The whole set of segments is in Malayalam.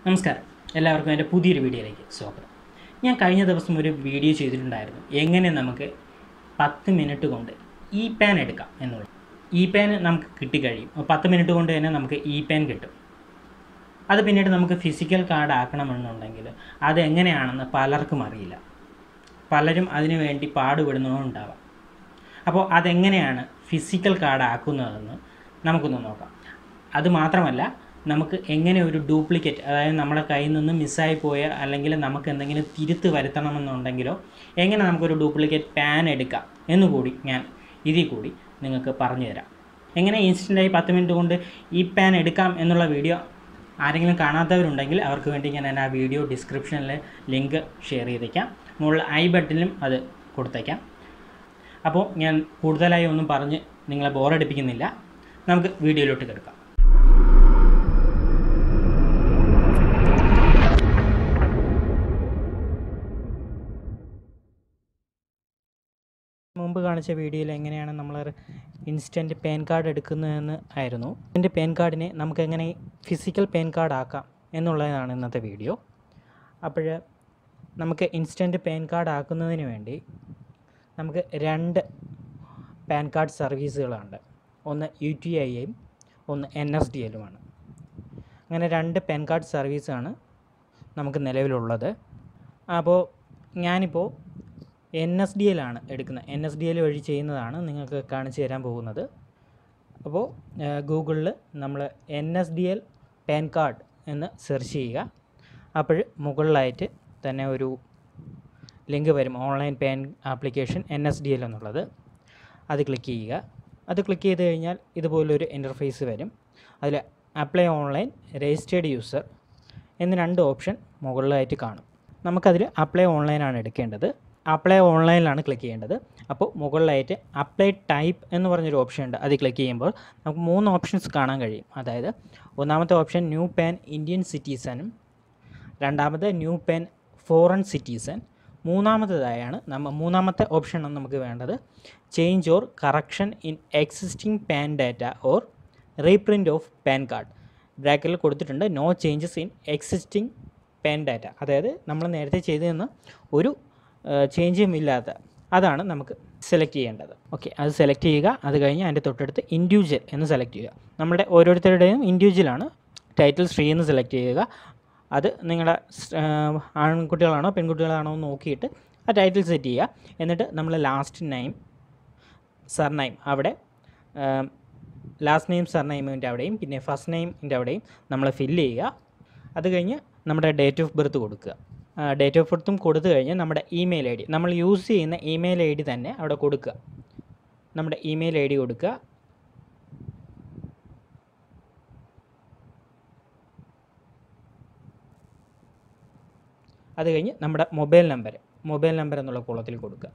നമസ്കാരം എല്ലാവർക്കും എൻ്റെ പുതിയൊരു വീഡിയോയിലേക്ക് സ്വാഗതം ഞാൻ കഴിഞ്ഞ ദിവസം ഒരു വീഡിയോ ചെയ്തിട്ടുണ്ടായിരുന്നു എങ്ങനെ നമുക്ക് പത്ത് മിനിറ്റ് കൊണ്ട് ഇ പാൻ എടുക്കാം എന്നുള്ളത് ഇ പാൻ നമുക്ക് കിട്ടിക്കഴിയും അപ്പോൾ പത്ത് മിനിറ്റ് കൊണ്ട് തന്നെ നമുക്ക് ഇ പാൻ കിട്ടും അത് പിന്നീട് നമുക്ക് ഫിസിക്കൽ കാർഡ് ആക്കണമെന്നുണ്ടെങ്കിൽ അത് എങ്ങനെയാണെന്ന് പലർക്കും അറിയില്ല പലരും അതിനു വേണ്ടി പാടുപെടുന്നതുണ്ടാവാം അപ്പോൾ അതെങ്ങനെയാണ് ഫിസിക്കൽ കാർഡ് ആക്കുന്നതെന്ന് നമുക്കൊന്ന് നോക്കാം അത് മാത്രമല്ല നമുക്ക് എങ്ങനെ ഒരു ഡ്യൂപ്ലിക്കേറ്റ് അതായത് നമ്മുടെ കയ്യിൽ നിന്ന് മിസ്സായി പോയ അല്ലെങ്കിൽ നമുക്ക് എന്തെങ്കിലും തിരുത്ത് വരുത്തണമെന്നുണ്ടെങ്കിലോ എങ്ങനെ നമുക്കൊരു ഡ്യൂപ്ലിക്കേറ്റ് പാൻ എടുക്കാം എന്നുകൂടി ഞാൻ ഇതിൽ കൂടി നിങ്ങൾക്ക് പറഞ്ഞു തരാം എങ്ങനെ ഇൻസ്റ്റൻ്റായി പത്ത് മിനിറ്റ് കൊണ്ട് ഈ പാൻ എടുക്കാം എന്നുള്ള വീഡിയോ ആരെങ്കിലും കാണാത്തവരുണ്ടെങ്കിൽ അവർക്ക് വേണ്ടി ഞാൻ ആ വീഡിയോ ഡിസ്ക്രിപ്ഷനിൽ ലിങ്ക് ഷെയർ ചെയ്തേക്കാം മുകളിൽ ഐ ബട്ടണിലും അത് കൊടുത്തേക്കാം അപ്പോൾ ഞാൻ കൂടുതലായി ഒന്നും പറഞ്ഞ് നിങ്ങളെ ബോറടിപ്പിക്കുന്നില്ല നമുക്ക് വീഡിയോയിലോട്ട് കിടക്കാം മുമ്പ് കാണിച്ച വീഡിയോയിൽ എങ്ങനെയാണ് നമ്മൾ ഇൻസ്റ്റൻറ്റ് പാൻ കാർഡ് എടുക്കുന്നതെന്ന് ആയിരുന്നു എൻ്റെ പാൻ കാർഡിനെ നമുക്ക് എങ്ങനെ ഫിസിക്കൽ പാൻ കാർഡ് ആക്കാം എന്നുള്ളതാണ് ഇന്നത്തെ വീഡിയോ അപ്പോൾ നമുക്ക് ഇൻസ്റ്റൻറ്റ് പാൻ കാർഡ് ആക്കുന്നതിന് വേണ്ടി നമുക്ക് രണ്ട് പാൻ കാർഡ് സർവീസുകളുണ്ട് ഒന്ന് യു ടി ഐയും ഒന്ന് എൻ എസ് ഡി എല്ലുമാണ് അങ്ങനെ രണ്ട് പാൻ കാർഡ് സർവീസാണ് നമുക്ക് നിലവിലുള്ളത് അപ്പോൾ ഞാനിപ്പോൾ എൻ എസ് ഡി എല്ലാണ് എടുക്കുന്നത് എൻ എസ് ഡി എൽ വഴി ചെയ്യുന്നതാണ് നിങ്ങൾക്ക് കാണിച്ചു തരാൻ പോകുന്നത് അപ്പോൾ ഗൂഗിളിൽ നമ്മൾ N S D L PAN card എന്ന് സെർച്ച് ചെയ്യുക അപ്പോൾ മുകളിലായിട്ട് തന്നെ ഒരു ലിങ്ക് വരും online PAN application N S D L എന്നുള്ളത് അത് ക്ലിക്ക് ചെയ്യുക അത് ക്ലിക്ക് ചെയ്ത് കഴിഞ്ഞാൽ ഇതുപോലൊരു ഇൻ്റർഫേസ് വരും അതിൽ അപ്ലൈ ഓൺലൈൻ രജിസ്റ്റേർഡ് യൂസർ എന്ന് രണ്ട് ഓപ്ഷൻ മുകളിലായിട്ട് കാണും നമുക്കതിൽ അപ്ലൈ ഓൺലൈനാണ് എടുക്കേണ്ടത് അപ്ലൈ ഓൺലൈനിലാണ് ക്ലിക്ക് ചെയ്യേണ്ടത് അപ്പോൾ മുകളിലായിട്ട് അപ്ലൈ ടൈപ്പ് എന്ന് പറഞ്ഞൊരു ഓപ്ഷൻ ഉണ്ട് അത് ക്ലിക്ക് ചെയ്യുമ്പോൾ നമുക്ക് മൂന്ന് ഓപ്ഷൻസ് കാണാൻ കഴിയും അതായത് ഒന്നാമത്തെ ഓപ്ഷൻ ന്യൂ പാൻ ഇന്ത്യൻ സിറ്റിസനും രണ്ടാമത്തെ ന്യൂ പാൻ ഫോറിൻ സിറ്റിസൺ മൂന്നാമത്തേതായാണ് നമ്മ മൂന്നാമത്തെ ഓപ്ഷനാണ് നമുക്ക് വേണ്ടത് change or correction in existing PAN data or reprint of PAN card ബ്രാക്കറ്റിൽ കൊടുത്തിട്ടുണ്ട് no changes in existing PAN data അതായത് നമ്മൾ നേരത്തെ ചെയ്തിരുന്ന ഒരു ചേഞ്ചും ഇല്ലാത്ത അതാണ് നമുക്ക് സെലക്ട് ചെയ്യേണ്ടത് ഓക്കെ അത് സെലക്ട് ചെയ്യുക അത് കഴിഞ്ഞ് അതിൻ്റെ തൊട്ടടുത്ത് ഇൻഡിവിജ്വൽ എന്ന് സെലക്ട് ചെയ്യുക നമ്മുടെ ഓരോരുത്തരുടെയും ഇൻഡിവിജ്വലാണ് ടൈറ്റിൽ ശ്രീ എന്ന് സെലക്ട് ചെയ്യുക അത് നിങ്ങളുടെ ആൺകുട്ടികളാണോ പെൺകുട്ടികളാണോ എന്ന് നോക്കിയിട്ട് ആ ടൈറ്റിൽ സെറ്റ് ചെയ്യുക എന്നിട്ട് നമ്മൾ ലാസ്റ്റ് നെയിം സർനെയിം അവിടെ ലാസ്റ്റ് നെയിം സർനെയിമിൻ്റെ അവിടെയും പിന്നെ ഫസ്റ്റ് നെയിമിൻ്റെ അവിടെയും നമ്മൾ ഫില്ല് ചെയ്യുക അത് കഴിഞ്ഞ് നമ്മുടെ ഡേറ്റ് ഓഫ് ബർത്ത് കൊടുക്കുക ഡേറ്റ് ഓഫ് ബർത്തും കൊടുത്തു കഴിഞ്ഞ് നമ്മുടെ ഇമെയിൽ ഐ ഡി നമ്മൾ യൂസ് ചെയ്യുന്ന ഇമെയിൽ ഐ ഡി തന്നെ അവിടെ കൊടുക്കുക നമ്മുടെ ഇമെയിൽ ഐ ഡി കൊടുക്കുക അത് കഴിഞ്ഞ് നമ്മുടെ മൊബൈൽ നമ്പർ മൊബൈൽ നമ്പർ എന്നുള്ള കോളത്തിൽ കൊടുക്കുക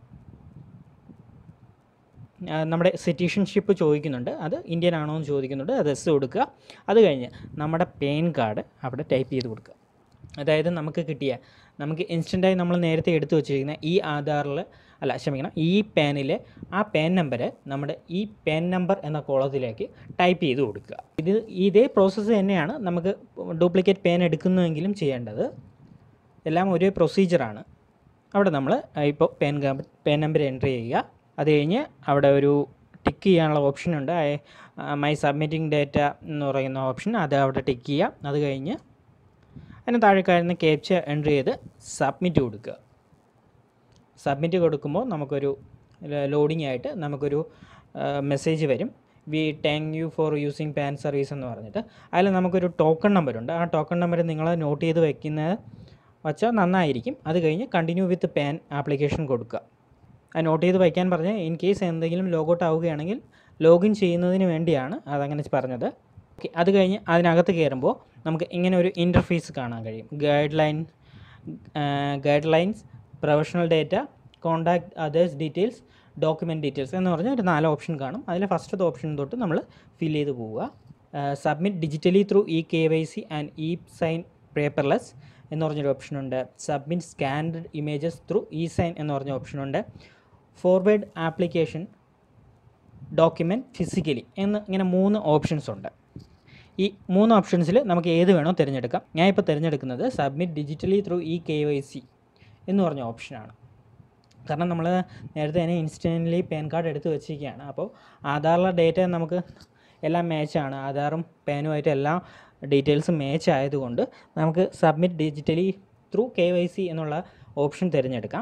നമ്മുടെ സിറ്റിസൺഷിപ്പ് ചോദിക്കുന്നുണ്ട് അത് ഇന്ത്യൻ ആണോ എന്ന് ചോദിക്കുന്നുണ്ട് അത് എസ് കൊടുക്കുക അത് കഴിഞ്ഞ് നമ്മുടെ പാൻ കാർഡ് അവിടെ ടൈപ്പ് ചെയ്ത് കൊടുക്കുക അതായത് നമുക്ക് കിട്ടിയ നമുക്ക് ഇൻസ്റ്റൻ്റായി നമ്മൾ നേരത്തെ എടുത്തു വച്ചിരിക്കുന്ന ഈ ആധാറിൽ അല്ല ക്ഷമിക്കണം ഈ പാനിലെ ആ പാൻ നമ്പർ നമ്മുടെ ഈ പാൻ നമ്പർ എന്ന കോളത്തിലേക്ക് ടൈപ്പ് ചെയ്ത് കൊടുക്കുക ഇത് ഇതേ പ്രോസസ്സ് തന്നെയാണ് നമുക്ക് ഡ്യൂപ്ലിക്കേറ്റ് പാൻ എടുക്കുന്നുവെങ്കിലും ചെയ്യേണ്ടത് എല്ലാം ഒരേ പ്രൊസീജിയറാണ് അവിടെ നമ്മൾ ഇപ്പോൾ പാൻ പാൻ നമ്പർ എൻട്രി ചെയ്യുക അത് കഴിഞ്ഞ് അവിടെ ഒരു ടിക്ക് ചെയ്യാനുള്ള ഓപ്ഷൻ ഉണ്ട് മൈ സബ്മിറ്റിംഗ് ഡേറ്റ എന്ന് പറയുന്ന ഓപ്ഷൻ അത് അവിടെ ടിക്ക് ചെയ്യുക അത് കഴിഞ്ഞ് അതിന് താഴെ കഴിയുന്ന ക്യാപ്ച എൻട്രി ചെയ്ത് സബ്മിറ്റ് കൊടുക്കുക സബ്മിറ്റ് കൊടുക്കുമ്പോൾ നമുക്കൊരു ലോഡിംഗ് ആയിട്ട് നമുക്കൊരു മെസ്സേജ് വരും we thank you for using PAN service എന്ന് പറഞ്ഞിട്ട് അതിൽ നമുക്കൊരു ടോക്കൺ നമ്പറുണ്ട് ആ ടോക്കൺ നമ്പർ നിങ്ങൾ നോട്ട് ചെയ്ത് വെക്കുന്നത് വച്ചാൽ നന്നായിരിക്കും അത് കഴിഞ്ഞ് കണ്ടിന്യൂ വിത്ത് പാൻ ആപ്ലിക്കേഷൻ കൊടുക്കുക അത് നോട്ട് ചെയ്ത് വയ്ക്കാൻ പറഞ്ഞ് ഇൻ കേസ് എന്തെങ്കിലും ലോഗൗട്ട് ആവുകയാണെങ്കിൽ ലോഗിൻ ചെയ്യുന്നതിന് വേണ്ടിയാണ് അതങ്ങനെ പറഞ്ഞത് ഓക്കെ അത് കഴിഞ്ഞ് അതിനകത്ത് കയറുമ്പോൾ നമുക്ക് ഇങ്ങനെ ഒരു ഇൻ്റർഫേസ് കാണാൻ കഴിയും guide line guide lines professional data contact others details document details എന്ന് പറഞ്ഞ ഒരു നാല് ഓപ്ഷൻ കാണും അതിൽ ഫസ്റ്റത്തെ ഓപ്ഷൻ തൊട്ട് നമ്മൾ ഫിൽ ചെയ്ത് പോവുക submit digitally through E K Y C and e sign paperless എന്ന് പറഞ്ഞൊരു ഓപ്ഷനുണ്ട് submit scanned images through e sign എന്ന് പറഞ്ഞ ഓപ്ഷനുണ്ട് ഫോർവേഡ് ആപ്ലിക്കേഷൻ ഡോക്യുമെൻറ്റ് ഫിസിക്കലി എന്ന് ഇങ്ങനെ മൂന്ന് ഓപ്ഷൻസ് ഉണ്ട് ഈ മൂന്ന് ഓപ്ഷൻസിൽ നമുക്ക് ഏത് വേണോ തിരഞ്ഞെടുക്കാം ഞാൻ ഇപ്പോൾ തിരഞ്ഞെടുക്കുന്നത് submit digitally through E K Y C എന്ന് പറഞ്ഞ ഓപ്ഷനാണ് കാരണം നമ്മൾ നേരത്തെ തന്നെ ഇൻസ്റ്റൻ്റ്ലി പാൻ കാർഡ് എടുത്ത് വെച്ചിരിക്കുകയാണ് അപ്പോൾ ആധാറിലെ ഡേറ്റ നമുക്ക് എല്ലാം മാച്ചാണ് ആധാറും പാനുമായിട്ട് എല്ലാ ഡീറ്റെയിൽസും മാച്ച് ആയതുകൊണ്ട് നമുക്ക് submit digitally through K Y C എന്നുള്ള ഓപ്ഷൻ തിരഞ്ഞെടുക്കാം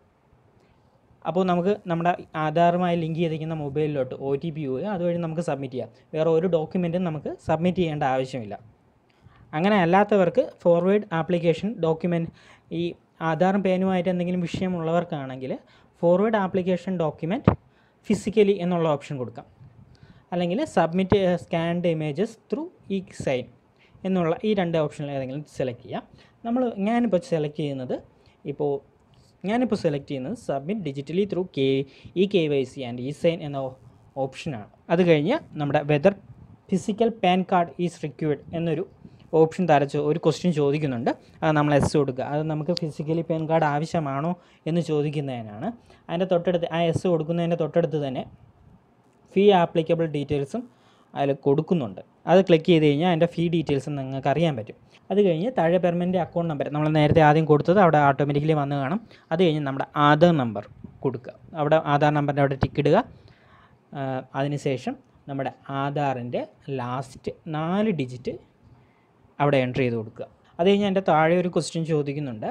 അപ്പോൾ നമുക്ക് നമ്മുടെ ആധാറുമായി ലിങ്ക് ചെയ്തിരിക്കുന്ന മൊബൈലിലോട്ട് ഒ ടി പി പോവുക അതുവഴി നമുക്ക് സബ്മിറ്റ് ചെയ്യാം വേറെ ഒരു ഡോക്യുമെൻറ്റും നമുക്ക് സബ്മിറ്റ് ചെയ്യേണ്ട ആവശ്യമില്ല അങ്ങനെ അല്ലാത്തവർക്ക് ഫോർവേഡ് ആപ്ലിക്കേഷൻ ഡോക്യുമെൻറ്റ് ഈ ആധാറും പേനുമായിട്ട് എന്തെങ്കിലും വിഷയമുള്ളവർക്കാണെങ്കിൽ ഫോർവേഡ് ആപ്ലിക്കേഷൻ ഡോക്യുമെൻറ്റ് ഫിസിക്കലി എന്നുള്ള ഓപ്ഷൻ കൊടുക്കാം അല്ലെങ്കിൽ submit scanned images through e sign എന്നുള്ള ഈ രണ്ട് ഓപ്ഷനിൽ ഏതെങ്കിലും സെലക്ട് ചെയ്യാം നമ്മൾ ഞാനിപ്പോൾ സെലക്ട് ചെയ്യുന്നത് ഇപ്പോൾ ഞാനിപ്പോൾ സെലക്ട് ചെയ്യുന്നത് submit digitally through K E K Y C and e sign എന്ന ഓപ്ഷനാണ് അത് കഴിഞ്ഞ് നമ്മുടെ whether physical PAN card is required എന്നൊരു ഓപ്ഷൻ തരച്ച് ഒരു ക്വസ്റ്റ്യൻ ചോദിക്കുന്നുണ്ട് അത് നമ്മൾ എസ് കൊടുക്കുക അത് നമുക്ക് ഫിസിക്കലി പാൻ കാർഡ് ആവശ്യമാണോ എന്ന് ചോദിക്കുന്നതിനാണ് അതിൻ്റെ തൊട്ടടുത്ത് ആ എസ് കൊടുക്കുന്നതിൻ്റെ തൊട്ടടുത്ത് തന്നെ ഫീ ആപ്ലിക്കബിൾ ഡീറ്റെയിൽസും അതിൽ കൊടുക്കുന്നുണ്ട് അത് ക്ലിക്ക് ചെയ്ത് കഴിഞ്ഞാൽ അതിൻ്റെ ഫീ ഡീറ്റെയിൽസും നിങ്ങൾക്ക് അറിയാൻ പറ്റും അത് കഴിഞ്ഞ് താഴെ പെർമനൻ്റ് അക്കൗണ്ട് നമ്പർ നമ്മൾ നേരത്തെ ആദ്യം കൊടുത്തത് അവിടെ ഓട്ടോമാറ്റിക്കലി വന്ന് കാണും അത് കഴിഞ്ഞ് നമ്മുടെ ആധാർ നമ്പർ കൊടുക്കുക അവിടെ ആധാർ നമ്പറിൻ്റെ അവിടെ ടിക്ക് ഇടുക ആ, അതിനുശേഷം നമ്മുടെ ആധാറിൻ്റെ ലാസ്റ്റ് നാല് ഡിജിറ്റ് അവിടെ എൻ്റർ ചെയ്ത് കൊടുക്കുക അത് കഴിഞ്ഞ് എൻ്റെ താഴെ ഒരു ക്വസ്റ്റ്യൻ ചോദിക്കുന്നുണ്ട്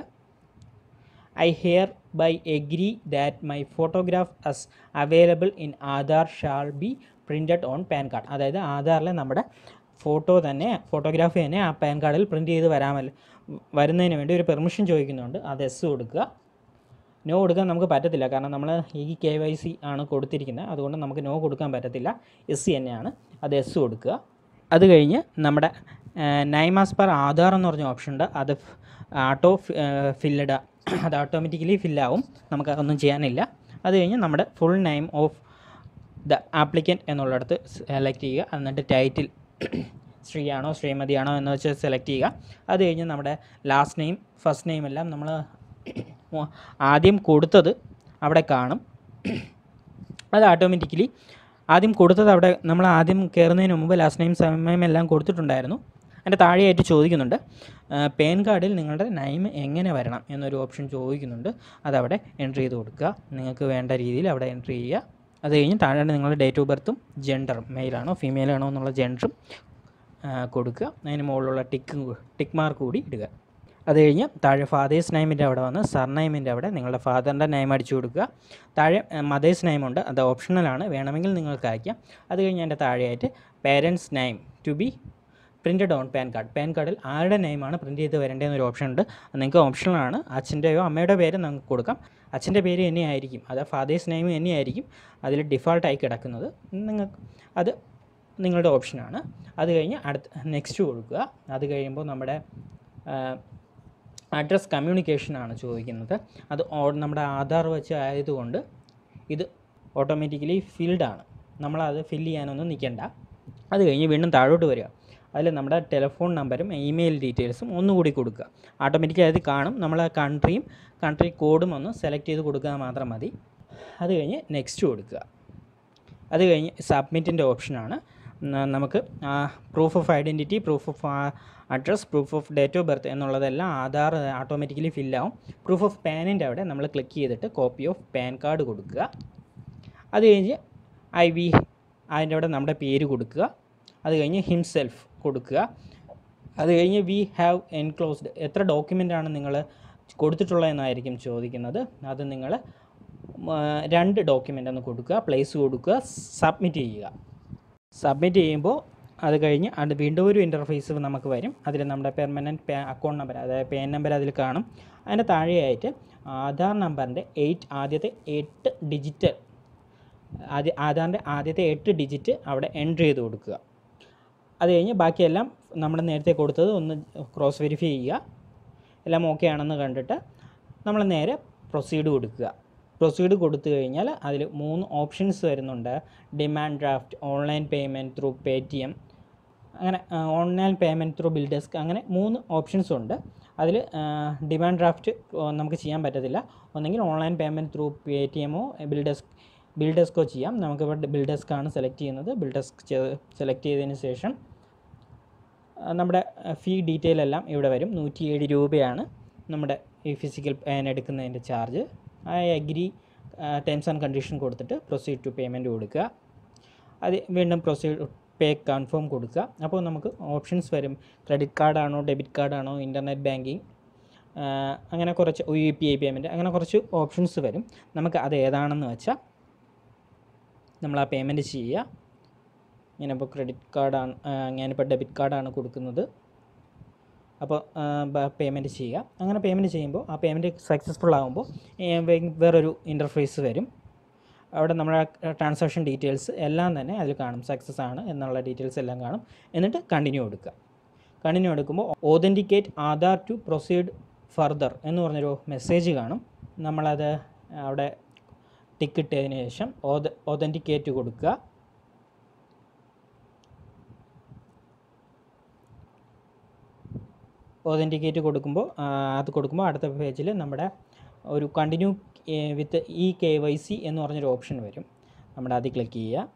I hereby agree that my photograph as available in Aadhaar shall be printed on PAN card അതായത് ആധാറിലെ നമ്മുടെ ഫോട്ടോ തന്നെ ഫോട്ടോഗ്രാഫി തന്നെ ആ പാൻ കാർഡിൽ പ്രിൻറ്റ് ചെയ്ത് വരാമല്ലോ വരുന്നതിന് വേണ്ടി ഒരു പെർമിഷൻ ചോദിക്കുന്നുണ്ട് അത് എസ് കൊടുക്കുക നോ കൊടുക്കാൻ നമുക്ക് പറ്റത്തില്ല കാരണം നമ്മൾ ഈ കെ വൈ സി ആണ് കൊടുത്തിരിക്കുന്നത് അതുകൊണ്ട് നമുക്ക് നോ കൊടുക്കാൻ പറ്റത്തില്ല എസ് സി തന്നെയാണ് അത് എസ് കൊടുക്കുക അത് കഴിഞ്ഞ് നമ്മുടെ നൈമാസ് പെർ ആധാർ എന്ന് പറഞ്ഞ ഓപ്ഷൻ ഉണ്ട് അത് ആട്ടോ ഫില്ലഡ് അത് ഓട്ടോമാറ്റിക്കലി ഫില്ലാവും നമുക്ക് ഒന്നും ചെയ്യാനില്ല അത് കഴിഞ്ഞ് നമ്മുടെ full name of the applicant എന്നുള്ളിടത്ത് സെലക്ട് ചെയ്യുക എന്നിട്ട് ടൈറ്റിൽ ശ്രീയാണോ ശ്രീമതിയാണോ എന്ന് വെച്ച് സെലക്ട് ചെയ്യുക അത് കഴിഞ്ഞ് നമ്മുടെ ലാസ്റ്റ് നെയിം ഫസ്റ്റ് നെയിം എല്ലാം നമ്മൾ ആദ്യം കൊടുത്തത് അവിടെ കാണും അത് ഓട്ടോമാറ്റിക്കലി ആദ്യം കൊടുത്തത് അവിടെ നമ്മൾ ആദ്യം കയറുന്നതിന് മുമ്പ് ലാസ്റ്റ് നെയിം സമയം എല്ലാം കൊടുത്തിട്ടുണ്ടായിരുന്നു അതിൻ്റെ താഴെയായിട്ട് ചോദിക്കുന്നുണ്ട് പാൻ കാർഡിൽ നിങ്ങളുടെ നൈം എങ്ങനെ വരണം എന്നൊരു ഓപ്ഷൻ ചോദിക്കുന്നുണ്ട് അതവിടെ എൻട്രി ചെയ്ത് കൊടുക്കുക നിങ്ങൾക്ക് വേണ്ട രീതിയിൽ അവിടെ എൻട്രി ചെയ്യുക അത് കഴിഞ്ഞ് താഴെ നിങ്ങളുടെ ഡേറ്റ് ഓഫ് ബർത്തും ജെൻഡറും മെയിലാണോ ഫീമെയിലാണോ എന്നുള്ള ജെൻഡറും കൊടുക്കുക അതിന് മുകളിലുള്ള ടിക്ക് ടിക്ക് മാർക്ക് കൂടി ഇടുക അത് കഴിഞ്ഞ് താഴെ ഫാദേഴ്സ് നെയിമിൻ്റെ അവിടെ വന്ന് സർനെയിമിൻ്റെ അവിടെ നിങ്ങളുടെ ഫാദറിൻ്റെ നെയിം അടിച്ചു കൊടുക്കുക താഴെ മദേഴ്സ് നെയിമുണ്ട് അത് ഓപ്ഷണലാണ് വേണമെങ്കിൽ നിങ്ങൾക്ക് അയക്കാം അത് കഴിഞ്ഞ് അതിൻ്റെ താഴെയായിട്ട് parents name to be printed on PAN card PAN കാർഡിൽ ആരുടെ നെയിമാണ് പ്രിൻറ്റ് ചെയ്ത് വരേണ്ടതെന്നൊരു ഓപ്ഷൻ ഉണ്ട് അത് നിങ്ങൾക്ക് ഓപ്ഷണലാണ് അച്ഛൻ്റെയോ അമ്മയുടെ പേര് നമുക്ക് കൊടുക്കാം അച്ഛൻ്റെ പേര് തന്നെയായിരിക്കും അത് ഫാദേഴ്സ് നെയിം തന്നെയായിരിക്കും അതിൽ ഡിഫാൾട്ടായി കിടക്കുന്നത് നിങ്ങൾക്ക് അത് നിങ്ങളുടെ ഓപ്ഷനാണ് അത് കഴിഞ്ഞ് അടുത്ത നെക്സ്റ്റ് കൊടുക്കുക അത് കഴിയുമ്പോൾ നമ്മുടെ അഡ്രസ് കമ്മ്യൂണിക്കേഷനാണ് ചോദിക്കുന്നത് അത് ഓ- നമ്മുടെ ആധാർ വെച്ച് ആയതുകൊണ്ട് ഇത് ഓട്ടോമാറ്റിക്കലി ഫിൽഡാണ് നമ്മളത് ഫില്ല് ചെയ്യാനൊന്നും നിൽക്കണ്ട അത് കഴിഞ്ഞ് വീണ്ടും താഴോട്ട് വരിക അതിൽ നമ്മുടെ ടെലിഫോൺ നമ്പറും ഇമെയിൽ ഡീറ്റെയിൽസും ഒന്നുകൂടി കൊടുക്കുക ഓട്ടോമാറ്റിക്കലി അത് കാണും നമ്മൾ ആ കൺട്രിയും കൺട്രി കോഡും ഒന്ന് സെലക്ട് ചെയ്ത് കൊടുക്കുക മാത്രം മതി അത് കഴിഞ്ഞ് നെക്സ്റ്റ് കൊടുക്കുക അത് കഴിഞ്ഞ് സബ്മിറ്റിൻ്റെ ഓപ്ഷനാണ് ന- നമുക്ക് proof of identity proof of address proof of date of birth എന്നുള്ളതെല്ലാം ആധാർ ഓട്ടോമാറ്റിക്കലി ഫില്ലാവും പ്രൂഫ് ഓഫ് പാനിൻ്റെ അവിടെ നമ്മൾ ക്ലിക്ക് ചെയ്തിട്ട് കോപ്പി ഓഫ് പാൻ കാർഡ് കൊടുക്കുക അത് കഴിഞ്ഞ് ഐ വി അതിൻ്റെ അവിടെ നമ്മുടെ പേര് കൊടുക്കുക അത് കഴിഞ്ഞ് ഹിംസെൽഫ് കൊടുക്കുക അത് കഴിഞ്ഞ് വി ഹാവ് എൻക്ലോസ്ഡ് എത്ര ഡോക്യുമെൻ്റാണ് നിങ്ങൾ കൊടുത്തിട്ടുള്ളതെന്നായിരിക്കും ചോദിക്കുന്നത് അത് നിങ്ങൾ രണ്ട് ഡോക്യുമെൻ്റ് ഒന്ന് കൊടുക്കുക പ്ലേസ് കൊടുക്കുക സബ്മിറ്റ് ചെയ്യുക സബ്മിറ്റ് ചെയ്യുമ്പോൾ അത് കഴിഞ്ഞ് അത് വീണ്ടും ഒരു ഇൻ്റർഫേസ് നമുക്ക് വരും അതിൽ നമ്മുടെ പെർമനൻറ്റ് പേ അക്കൗണ്ട് നമ്പർ അതായത് പേൻ നമ്പർ അതിൽ കാണും അതിൻ്റെ താഴെയായിട്ട് ആധാർ നമ്പറിൻ്റെ എയ്റ്റ് ആദ്യത്തെ എട്ട് ഡിജിറ്റ് ആദ്യ ആധാറിൻ്റെ ആദ്യത്തെ എട്ട് ഡിജിറ്റ് അവിടെ എൻട്രി ചെയ്ത് കൊടുക്കുക അത് കഴിഞ്ഞ് ബാക്കിയെല്ലാം നമ്മൾ നേരത്തെ കൊടുത്തത് ഒന്ന് ക്രോസ് വെരിഫൈ ചെയ്യുക എല്ലാം ഓക്കെ ആണെന്ന് കണ്ടിട്ട് നമ്മൾ നേരെ പ്രൊസീഡ് കൊടുക്കുക പ്രൊസീഡ് കൊടുത്തു കഴിഞ്ഞാൽ അതിൽ മൂന്ന് ഓപ്ഷൻസ് വരുന്നുണ്ട് demand draft online payment through Paytm അങ്ങനെ online payment through BillDesk അങ്ങനെ മൂന്ന് ഓപ്ഷൻസ് ഉണ്ട് അതിൽ ഡിമാൻഡ് ഡ്രാഫ്റ്റ് നമുക്ക് ചെയ്യാൻ പറ്റത്തില്ല ഒന്നെങ്കിൽ online payment through Paytm എമ്മോ ബിൽ ഡെസ്ക് ബിൽ ഡെസ്കോ ചെയ്യാം നമുക്കിവിടെ ബിൽ ഡെസ്ക് ആണ് സെലക്ട് ചെയ്യുന്നത് ബിൽ ഡെസ്ക് സെലക്ട് ചെയ്തതിന് ശേഷം ആ, നമ്മുടെ ഫീ ഡീറ്റെയിൽ എല്ലാം ഇവിടെ വരും നൂറ്റിയേഴ് രൂപയാണ് നമ്മുടെ ഈ ഫിസിക്കൽ പാൻ എടുക്കുന്നതിൻ്റെ charge I agree terms and condition കൊടുത്തിട്ട് പ്രൊസീഡ് ടു പേയ്മെൻറ്റ് കൊടുക്കുക അത് വീണ്ടും പ്രൊസീഡ് പേ കൺഫേം കൊടുക്കുക അപ്പോൾ നമുക്ക് ഓപ്ഷൻസ് വരും ക്രെഡിറ്റ് കാർഡാണോ ഡെബിറ്റ് കാർഡാണോ ഇൻ്റർനെറ്റ് ബാങ്കിങ് അങ്ങനെ കുറച്ച് യു പി ഐ പേയ്മെൻറ്റ് അങ്ങനെ കുറച്ച് ഓപ്ഷൻസ് വരും നമുക്ക് അത് ഏതാണെന്ന് വെച്ചാൽ നമ്മൾ ആ പേയ്മെൻറ്റ് ചെയ്യുക ഞാനിപ്പോൾ ക്രെഡിറ്റ് കാർഡാണ് ഞാനിപ്പോൾ ഡെബിറ്റ് കാർഡാണ് കൊടുക്കുന്നത് അപ്പോൾ പേയ്മെൻറ്റ് ചെയ്യുക അങ്ങനെ പേയ്മെൻറ്റ് ചെയ്യുമ്പോൾ ആ പേയ്മെൻറ്റ് സക്സസ്ഫുൾ ആകുമ്പോൾ ഏ, വേ- വേറൊരു ഇൻ്റർഫേസ് വരും അവിടെ നമ്മുടെ ട്രാൻസാക്ഷൻ ഡീറ്റെയിൽസ് എല്ലാം തന്നെ അതിൽ കാണും സക്സസ് ആണ് എന്നുള്ള ഡീറ്റെയിൽസ് എല്ലാം കാണും എന്നിട്ട് കണ്ടിന്യൂ കൊടുക്കുക കണ്ടിന്യൂ എടുക്കുമ്പോൾ authenticate Aadhaar to proceed further എന്ന് പറഞ്ഞൊരു മെസ്സേജ് കാണും നമ്മളത് അവിടെ ടിക്ക് ഇട്ടതിന് ശേഷം ഓത ഓതൻറ്റിക്കേറ്റ് കൊടുക്കുക ഓതൻറ്റിക്കേറ്റ് കൊടുക്കുമ്പോൾ ആ, അത് കൊടുക്കുമ്പോൾ അടുത്ത പേജിൽ നമ്മുടെ ഒരു continue with E K Y C എന്ന് പറഞ്ഞൊരു ഓപ്ഷൻ വരും നമ്മുടെ അതിൽ ക്ലിക്ക് ചെയ്യുക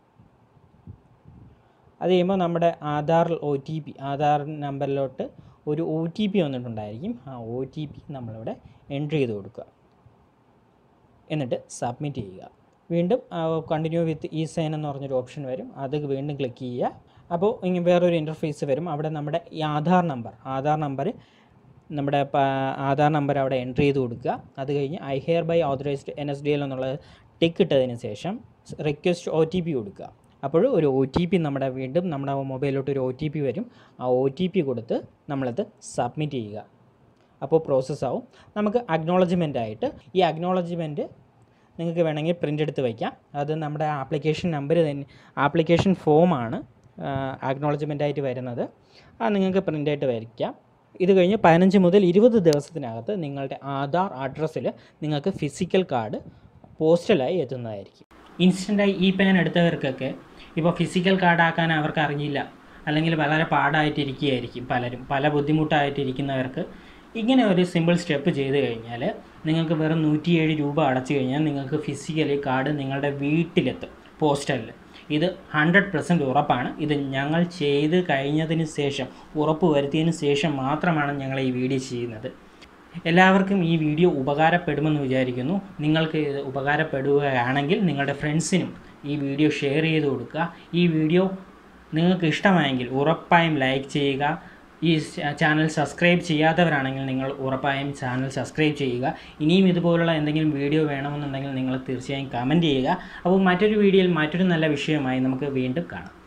അത് കഴിയുമ്പോൾ നമ്മുടെ Aadhaar O T P Aadhaar നമ്പറിലോട്ട് ഒരു ഒ ടി പി വന്നിട്ടുണ്ടായിരിക്കും ആ ഒ ടി പി നമ്മളിവിടെ എൻട്രി ചെയ്ത് കൊടുക്കുക എന്നിട്ട് സബ്മിറ്റ് ചെയ്യുക വീണ്ടും കണ്ടിന്യൂ വിത്ത് ഇ സൈൻ എന്ന് പറഞ്ഞൊരു ഓപ്ഷൻ വരും അത് വീണ്ടും ക്ലിക്ക് ചെയ്യുക അപ്പോൾ ഇങ്ങനെ വേറൊരു ഇൻ്റർഫേസ് വരും അവിടെ നമ്മുടെ ഈ ആധാർ നമ്പർ ആധാർ നമ്പർ നമ്മുടെ പ- ആധാർ നമ്പർ അവിടെ എൻട്രി ചെയ്ത് കൊടുക്കുക അത് കഴിഞ്ഞ് I hereby authorised N S D L എന്നുള്ളത് ടിക്ക് ഇട്ടതിന് ശേഷം റിക്വസ്റ്റ് ഒ ടി പി കൊടുക്കുക അപ്പോൾ ഒരു ഒ ടി പി നമ്മുടെ വീണ്ടും നമ്മുടെ മൊബൈലിലോട്ട് ഒരു ഒ ടി പി വരും ആ ഒ ടി പി കൊടുത്ത് നമ്മളത് സബ്മിറ്റ് ചെയ്യുക അപ്പോൾ പ്രോസസ്സ് ആവും നമുക്ക് അക്നോളജ്മെൻ്റ് ആയിട്ട് ഈ അക്നോളജ്മെൻറ്റ് നിങ്ങൾക്ക് വേണമെങ്കിൽ പ്രിൻ്റ് എടുത്ത് വയ്ക്കാം അത് നമ്മുടെ ആപ്ലിക്കേഷൻ നമ്പർ തന്നെ ആപ്ലിക്കേഷൻ ഫോമാണ് അക്നോളജ്മെൻ്റ് ആയിട്ട് വരുന്നത് അത് നിങ്ങൾക്ക് പ്രിൻ്റ് ആയിട്ട് വയ്ക്കാം ഇത് കഴിഞ്ഞ് പതിനഞ്ച് മുതൽ ഇരുപത് ദിവസത്തിനകത്ത് നിങ്ങളുടെ ആധാർ അഡ്രസ്സിൽ നിങ്ങൾക്ക് ഫിസിക്കൽ കാർഡ് പോസ്റ്റലായി എത്തുന്നതായിരിക്കും ഇൻസ്റ്റൻ്റായി ഈ പാൻ എടുത്തവർക്കൊക്കെ ഇപ്പോൾ ഫിസിക്കൽ കാർഡ് ആക്കാൻ അവർക്ക് അറിഞ്ഞില്ല അല്ലെങ്കിൽ വളരെ പാടായിട്ടിരിക്കുകയായിരിക്കും പലരും പല ബുദ്ധിമുട്ടായിട്ടിരിക്കുന്നവർക്ക് ഇങ്ങനെ ഒരു സിമ്പിൾ സ്റ്റെപ്പ് ചെയ്ത് കഴിഞ്ഞാൽ നിങ്ങൾക്ക് വെറും നൂറ്റിയേഴ് രൂപ അടച്ചു കഴിഞ്ഞാൽ നിങ്ങൾക്ക് ഫിസിക്കലി കാർഡ് നിങ്ങളുടെ വീട്ടിലെത്തും പോസ്റ്റലിൽ ഇത് ഹൺഡ്രഡ് പെർസെൻറ്റ് ഉറപ്പാണ് ഇത് ഞങ്ങൾ ചെയ്ത് കഴിഞ്ഞതിന് ശേഷം ഉറപ്പ് വരുത്തിയതിന് ശേഷം മാത്രമാണ് ഞങ്ങൾ ഈ വീഡിയോ ചെയ്യുന്നത് എല്ലാവർക്കും ഈ വീഡിയോ ഉപകാരപ്പെടുമെന്ന് വിചാരിക്കുന്നു നിങ്ങൾക്ക് ഇത് ഉപകാരപ്പെടുകയാണെങ്കിൽ നിങ്ങളുടെ ഫ്രണ്ട്സിനും ഈ വീഡിയോ ഷെയർ ചെയ്ത് കൊടുക്കുക ഈ വീഡിയോ നിങ്ങൾക്ക് ഇഷ്ടമായെങ്കിൽ ഉറപ്പായും ലൈക്ക് ചെയ്യുക ഈ ച- ചാനൽ സബ്സ്ക്രൈബ് ചെയ്യാത്തവരാണെങ്കിൽ നിങ്ങൾ ഉറപ്പായും ചാനൽ സബ്സ്ക്രൈബ് ചെയ്യുക ഇനിയും ഇതുപോലുള്ള എന്തെങ്കിലും വീഡിയോ വേണമെന്നുണ്ടെങ്കിൽ നിങ്ങൾ തീർച്ചയായും കമൻറ്റ് ചെയ്യുക അപ്പോൾ മറ്റൊരു വീഡിയോയിൽ മറ്റൊരു നല്ല വിഷയമായി നമുക്ക് വീണ്ടും കാണാം